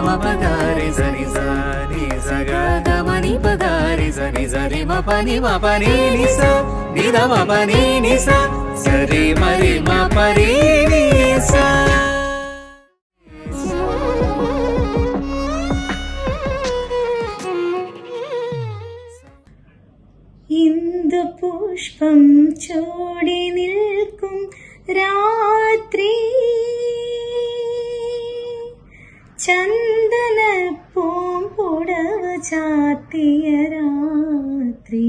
మపగారి సరి సని సగ గమని పగారి సరి సరి మపని మపని నిస నిద మపని నిస సరి మరి మపరి నిస ഇന്ദു പുഷ്പം ചോടി നിൽക്കും രാത്രി ചന്ദന പൂമ്പുടവ ചാത്തിയ രാത്രി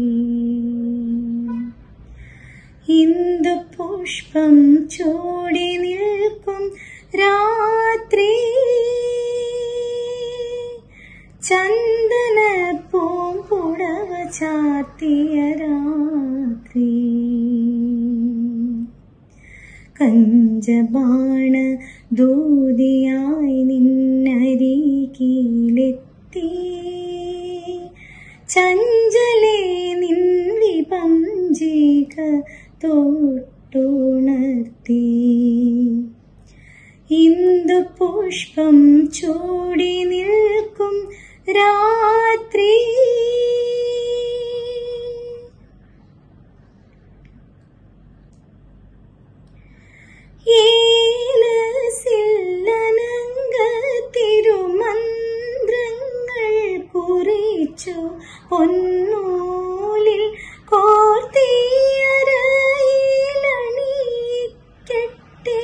ഇന്ദു പുഷ്പം ചോടി നിൽക്കും രാത്രി ചന്ദന പൂമ്പുടവ ചാത്തിയ രാത്രി കഞ്ചബാണ ദൂതിയായി നിന്നരികിലെത്തി ചഞ്ചലേ നിൻ വിപഞ്ചിക തൊട്ടുണർത്തി ഇന്ദു പുഷ്പം ചൂടി നിൽക്കും രാത്രി ഏലസില്ലനങ്ക തിരുമന്ത്രങ്ങൾ കുറിച്ചു പൊന്നൂലിൽ കോർത്തിയറയിലണിക്കട്ടെ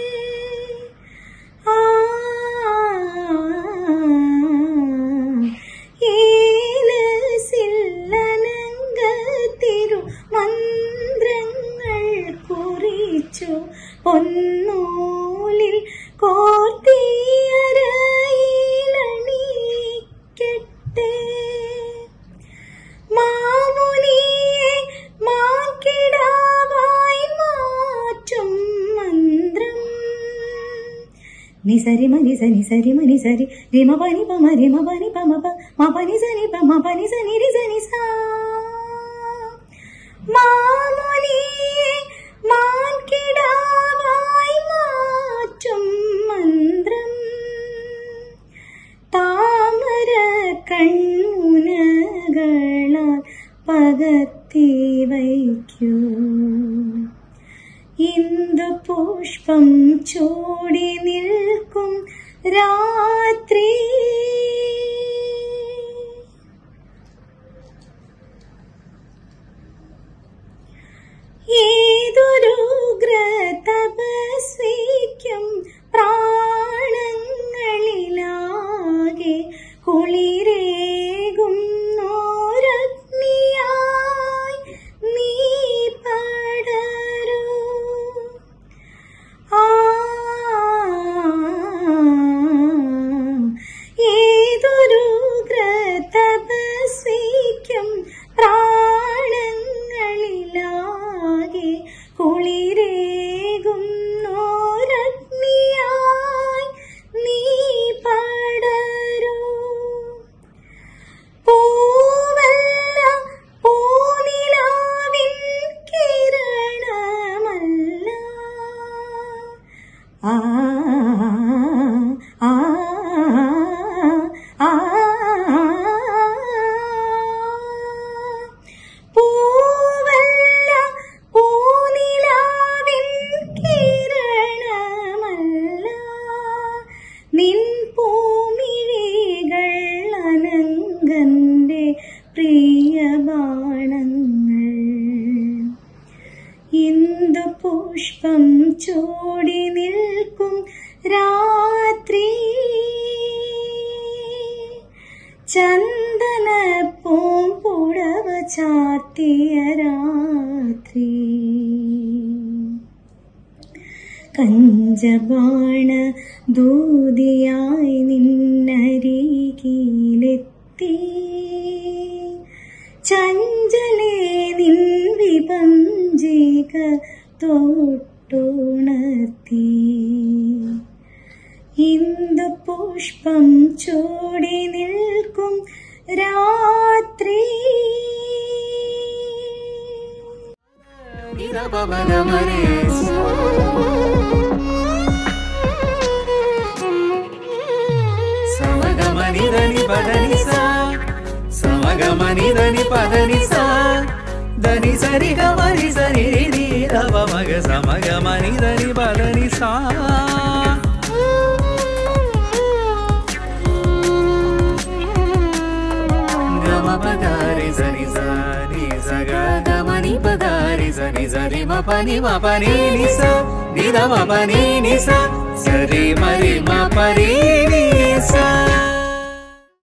ആ ഏലസില്ലനങ്ക തിരുമന്ത്രങ്ങൾ കുറിച്ചു പൊന്നൂലിൽ കോർത്തിയറയിലണിക്കട്ടെ മാമുനിയെ മാക്കിടാവായി മാറ്റും മന്ത്രം നിസരി മനി സനി സരി മനി സരി റിമ പനി പമ റിമ പനി പമ പ മ പനി സനി പ മ പനി സനി രി സനി സാ മാമുനിയെ മാൻകിടാവായി മാറ്റും മന്ത്രം താമര കണ്ണുനകളാൽ പകർത്തി വയ്ക്കൂ ഇന്ദു പുഷ്പം ചൂടി നിൽക്കും രാത്രി ഏതൊരു തപസ്വിക്കും പ്രാണങ്ങളിലാകെ കുളിരേകും നോരഗ്നിയായി നീ പടരൂ ആ ഏതൊരു തപസ്വിക്കും പ്രാണങ്ങളിലാകെ കുളിരേകും നോരഗ്നിയായി നീ പടരൂ പൂവല്ല പൂനിലാവിൻ കിരണമല്ല ആ ആ ആ പൂവല്ല പൂനിലാവിൻ കിരണമല്ല നിൻ പൂമിഴികൾ അനങ്കന്റെ പ്രിയ ബാണങ്ങൾ ഇന്ദു പുഷ്പം ചൂടി നിൽക്കും രാത്രി ചന്ദന പൂമ്പുടവ ചാത്തിയ രാത്രി കഞ്ചബാണ ദൂതിയായി നിന്നരികിലെത്തി ചഞ്ചലേ നിൻ വിപഞ്ചിക തൊട്ടുണർത്തി ഇന്ദു പുഷ്പം ചൂടി നിൽക്കും രാത്രി నిద పవన మరే స పదని సా దని సరి గమని సరి ని రవ మగ సమగ మని దని పదని సా గమ పగారి సరి సరి సగ గమని పగారి సరి సరి మ పని మ పని ని స ని ద మ పని ని స సరి మరి మ పరి ని స